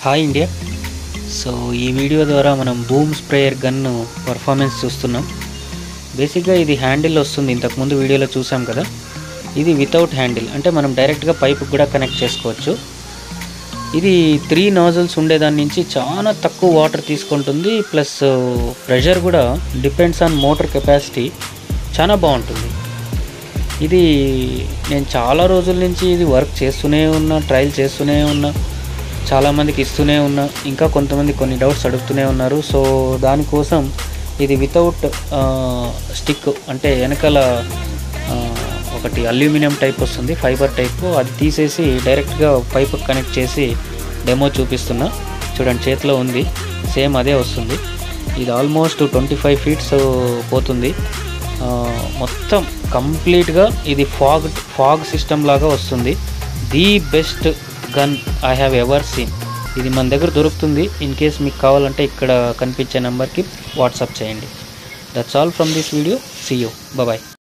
hi India so ఈ video ద్వారా మనం బూమ్ స్ప్రేయర్ గన్ పర్ఫార్మెన్స్ చూస్తున్నాం బేసిక్గా ఇది హ్యాండిల్ వస్తుంది ఇంతకుముందు వీడియోలో చూసాం కదా ఇది వితౌట్ హ్యాండిల్ అంటే మనం డైరెక్ట్గా పైప్ కూడా కనెక్ట్ చేసుకోవచ్చు ఇది త్రీ నాజల్స్ ఉండేదాని నుంచి చాలా తక్కువ వాటర్ తీసుకుంటుంది ప్లస్ ప్రెషర్ కూడా డిపెండ్స్ ఆన్ మోటార్ కెపాసిటీ చాలా బాగుంటుంది ఇది నేను చాలా రోజుల నుంచి ఇది వర్క్ చేస్తూనే ఉన్నా ట్రయల్ చేస్తూనే ఉన్నా చాలామందికి ఇస్తూనే ఉన్నా ఇంకా కొంతమంది కొన్ని డౌట్స్ అడుగుతూనే ఉన్నారు సో దానికోసం ఇది వితౌట్ స్టిక్ అంటే వెనకాల ఆ, ఒకటి అల్యూమినియం టైప్ వస్తుంది ఫైబర్ టైప్ అది తీసేసి డైరెక్ట్గా పైప్ కనెక్ట్ చేసి డెమో చూపిస్తున్నా చూడండి చేతిలో ఉంది సేమ్ అదే వస్తుంది ఇది ఆల్మోస్ట్ ట్వంటీ ఫైవ్ ఫీట్స్ పోతుంది ఆ, మొత్తం కంప్లీట్గా ఇది ఫాగ్ ఫాగ్ సిస్టమ్ లాగా వస్తుంది the best gun I have ever seen ఇది మన దగ్గర దొరుకుతుంది ఇన్ కేస్ మీకు కావాలంటే ఇక్కడ కనిపించే నెంబర్కి వాట్సాప్ చేయండి that's all from this video see you bye